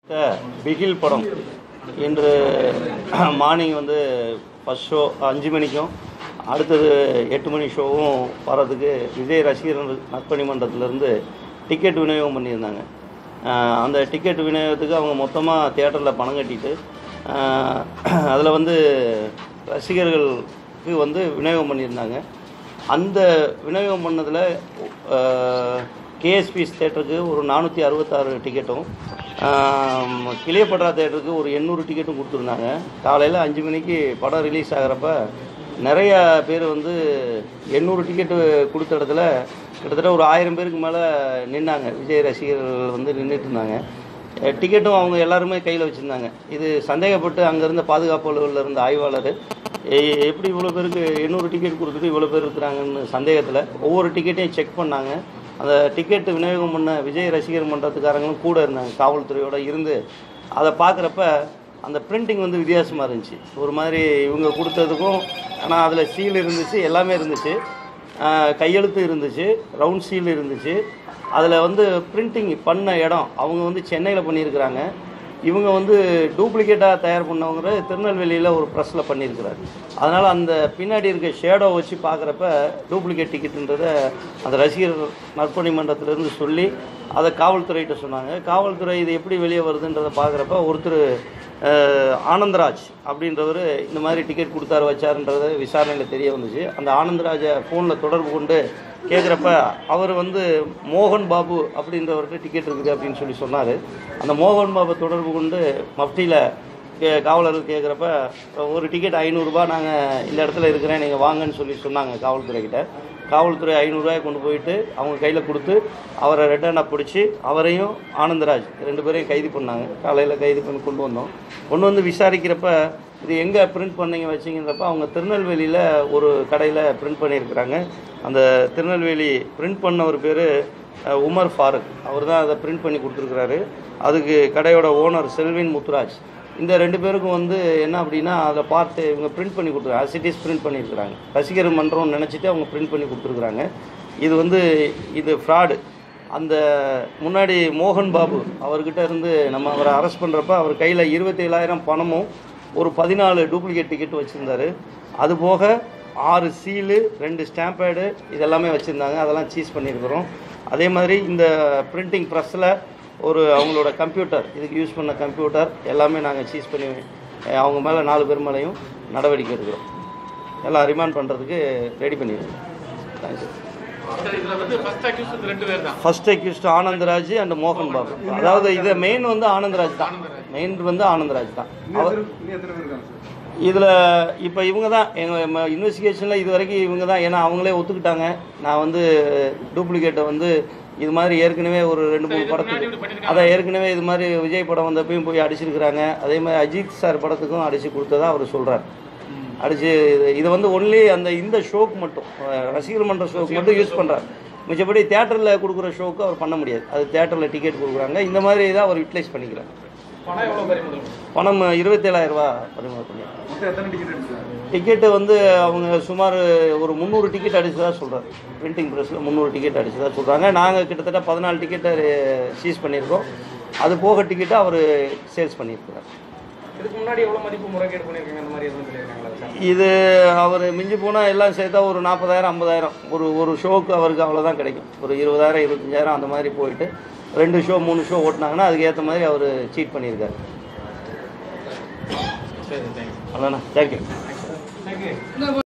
பிகில் படம் இன்று மார்னிங் வந்து ஃபஸ்ட் ஷோ அஞ்சு மணிக்கும் அடுத்தது எட்டு மணி ஷோவும் வர்றதுக்கு விஜய் ரசிகர் நற்பணி மன்றத்திலேருந்து டிக்கெட் விநியோகம் பண்ணியிருந்தாங்க அஹ் அந்த டிக்கெட் விநியோகத்துக்கு அவங்க மொத்தமாக தியேட்டரில் பணம் கட்டிட்டு அதில் வந்து ரசிகர்களுக்கு வந்து விநியோகம் பண்ணியிருந்தாங்க அந்த விநியோகம் பண்ணதில் கேஎஸ்பிஎஸ் தேட்டருக்கு ஒரு நானூற்றி அறுபத்தாறு டிக்கெட்டும் ஆம், கிளியப்பட்ரா தேட்டருக்கு ஒரு எண்ணூறு டிக்கெட்டும் கொடுத்துருந்தாங்க காலையில் அஞ்சு மணிக்கு படம் ரிலீஸ் ஆகிறப்ப நிறைய பேர் வந்து எண்ணூறு டிக்கெட்டு கொடுத்த இடத்துல கிட்டத்தட்ட ஒரு ஆயிரம் பேருக்கு மேலே நின்னாங்க விஜய் ரசிகர்கள் வந்து நின்றுட்டு இருந்தாங்க அஹ் டிக்கெட்டும் அவங்க எல்லாருமே கையில் வச்சுருந்தாங்க இது சந்தேகப்பட்டு அங்கே இருந்த பாதுகாப்பு அலுவலில் இருந்த ஆய்வாளர் எ- எப்படி இவ்வளோ பேருக்கு எண்ணூறு டிக்கெட் கொடுத்துட்டு இவ்வளோ பேர் இருக்கிறாங்கன்னு சந்தேகத்தில் ஒவ்வொரு டிக்கெட்டையும் செக் பண்ணாங்க அந்த டிக்கெட் விநியோகம் பண்ண விஜய் ரசிகர் மன்றத்துக்காரங்களும் கூட இருந்தாங்க காவல்துறையோட இருந்து அதை பார்க்குறப்ப அந்த பிரிண்டிங் வந்து வித்தியாசமாக இருந்துச்சு ஒரு மாதிரி இவங்க கொடுத்ததுக்கும் ஆனால் அதில் சீல் இருந்துச்சு எல்லாமே இருந்துச்சு ஆஹ் கையெழுத்து இருந்துச்சு ரவுண்ட் சீல் இருந்துச்சு அதில் வந்து பிரிண்டிங் பண்ண இடம் அவங்க வந்து சென்னையில் பண்ணியிருக்கிறாங்க இவங்க வந்து டூப்ளிகேட்டாக தயார் பண்ணவங்க திருநெல்வேலியில் ஒரு ப்ரெஸ்ஸில் பண்ணியிருக்கிறாரு அதனால் அந்த பின்னாடி இருக்க ஷேடோ வச்சு பார்க்குறப்ப டூப்ளிகேட் டிக்கெட்டுன்றதை அந்த ரசிகர் நற்பணி மன்றத்திலேருந்து சொல்லி அதை காவல்துறையிட்ட சொன்னாங்க காவல்துறை இது எப்படி வெளியே வருதுன்றதை பார்க்குறப்ப ஒருத்தர் அஹ், ஆனந்தராஜ் அப்படின்றவர் இந்த மாதிரி டிக்கெட் கொடுத்தாரு வச்சாருன்றது விசாரணையில் தெரிய வந்துச்சு அந்த ஆனந்தராஜை ஃபோனில் தொடர்பு கொண்டு கேட்குறப்ப அவர் வந்து மோகன் பாபு அப்படின்றவர்கிட்ட டிக்கெட் இருக்குது அப்படின்னு சொல்லி சொன்னார் அந்த மோகன் பாபு தொடர்பு கொண்டு மஃப்டியில் கே காவலர்கள் கேட்குறப்ப ஒரு டிக்கெட் ஐநூறுரூபா நாங்கள் இந்த இடத்துல இருக்கிறேன் நீங்கள் வாங்கன்னு சொல்லி சொன்னாங்க காவல்துறைக்கிட்ட காவல்துறை ஐநூறுரூவாய் கொண்டு போயிட்டு அவங்க கையில் கொடுத்து அவரை ரெட்டனாக பிடிச்சி அவரையும் ஆனந்தராஜ் ரெண்டு பேரையும் கைது பண்ணாங்க காலையில் கைது பண்ணி கொண்டு வந்தோம் கொண்டு வந்து விசாரிக்கிறப்ப இது எங்கே பிரிண்ட் பண்ணீங்க வச்சிங்கன்றப்ப அவங்க திருநெல்வேலியில் ஒரு கடையில் பிரிண்ட் பண்ணியிருக்கிறாங்க அந்த திருநெல்வேலி பிரிண்ட் பண்ணவர் பேர் உமர் ஃபாரூக் அவர் தான் அதை பிரிண்ட் பண்ணி கொடுத்துருக்குறாரு அதுக்கு கடையோட ஓனர் செல்வின் முத்துராஜ் இந்த ரெண்டு பேருக்கும் வந்து என்ன அப்படின்னா அதில் பார்த்து இவங்க பிரிண்ட் பண்ணி கொடுத்துருக்காங்க அசிட்டிஸ் பிரிண்ட் பண்ணியிருக்கிறாங்க ரசிகர் மன்றம்னு நினச்சிட்டு அவங்க பிரிண்ட் பண்ணி கொடுத்துருக்குறாங்க இது வந்து இது ஃப்ராடு அந்த முன்னாடி மோகன் பாபு அவர்கிட்ட இருந்து நம்ம அவரை அரெஸ்ட் பண்ணுறப்ப அவர் கையில் இருபத்தேழாயிரம் பணமும் ஒரு பதினாலு டூப்ளிகேட் டிக்கெட் வச்சுருந்தாரு அது போக ஆறு சீலு ரெண்டு ஸ்டாம்ப் பேடு இதெல்லாமே வச்சுருந்தாங்க அதெல்லாம் சீஸ் பண்ணியிருக்கிறோம் அதே மாதிரி இந்த பிரிண்டிங் ப்ரெஸ்ஸில் ஒரு அவங்களோட கம்ப்யூட்டர் இதுக்கு யூஸ் பண்ண கம்ப்யூட்டர் எல்லாமே நாங்கள் சீஸ் பண்ணி அஹ், அவங்க மேலே நாலு பேர் மேலேயும் நடவடிக்கை எடுக்கிறோம் எல்லாம் ரிமாண்ட் பண்ணுறதுக்கு ரெடி பண்ணிடுறோம் தேங்க்யூ சார் இதுல வந்து ஃபர்ஸ்ட் அக்யூஸ் வந்து ரெண்டு பேர் தான் ஃபர்ஸ்ட் அக்யூஸ்ட் ஆனந்தராஜ் அண்ட் மோகன் பாபு அதாவது இது மெயின் வந்து ஆனந்தராஜ் தான் மெயின் வந்து ஆனந்தராஜ் தான் அவர் இதில் இப்போ இவங்க தான் எங்கள் இன்வெஸ்டிகேஷனில் இது வரைக்கும் இவங்க தான் ஏன்னா அவங்களே ஒத்துக்கிட்டாங்க நான் வந்து டூப்ளிகேட்டை வந்து இது மாதிரி ஏற்கனவே ஒரு ரெண்டு மூணு படத்துக்கு அதை ஏற்கனவே இது மாதிரி விஜய் படம் வந்தப்பையும் போய் அடிச்சிருக்கிறாங்க அதே மாதிரி அஜித் சார் படத்துக்கும் அடித்து கொடுத்ததா அவர் சொல்கிறார் அடிச்சு இது இதை வந்து ஒன்லி அந்த இந்த ஷோக்கு மட்டும் அஹ் ரசிகர் மன்ற ஷோக்கு மட்டும் யூஸ் பண்ணுறாரு மிச்சபடி தேட்டரில் கொடுக்குற ஷோக்கு அவர் பண்ண முடியாது அது தேட்டரில் டிக்கெட் கொடுக்குறாங்க இந்த மாதிரி தான் அவர் யூட்டிலைஸ் பண்ணிக்கிறார் பணம் எவ்வளவு பறிமுதல் பணம் இருபத்தேழாயிரம் ரூபா பரிமாற்றம் பண்ணியிருக்காங்க மொத்தம் எத்தனை டிக்கெட் எடுத்தாங்க டிக்கெட்டு வந்து அவங்க சுமார் ஒரு முந்நூறு டிக்கெட் அடிச்சதா சொல்கிறார் பிரிண்டிங் ப்ரெஸ்ஸில் முந்நூறு டிக்கெட் அடிச்சதா சொல்கிறாங்க நாங்கள் கிட்டத்தட்ட பதினாலு டிக்கெட்டை சீஸ் பண்ணியிருக்கோம் அது போக டிக்கெட்டை அவர் சேல்ஸ் பண்ணியிருக்கிறார் இதுக்கு முன்னாடி எவ்வளவு மதிப்பு முறைகேடு பண்ணிருக்காங்க அந்த மாதிரி எதுவும் சொல்லியிருக்காங்களா சார் இது அவர் மிஞ்சி போனால் எல்லாம் சேர்த்தா ஒரு நாற்பதாயிரம் ஐம்பதாயிரம் ஒரு ஒரு ஷோக்கு அவருக்கு அவ்வளோதான் கிடைக்கும் ஒரு இருபதாயிரம் இருபத்தஞ்சாயிரம் அந்த மாதிரி போயிட்டு ரெண்டு ஷோ மூணு ஷோ ஓட்டினாங்கன்னா அதுக்கு ஏற்ற மாதிரி அவர் சீட் பண்ணியிருக்காரு சரி தேங்க்யூ அவ்வளோண்ணா தேங்க்யூ தேங்க்யூ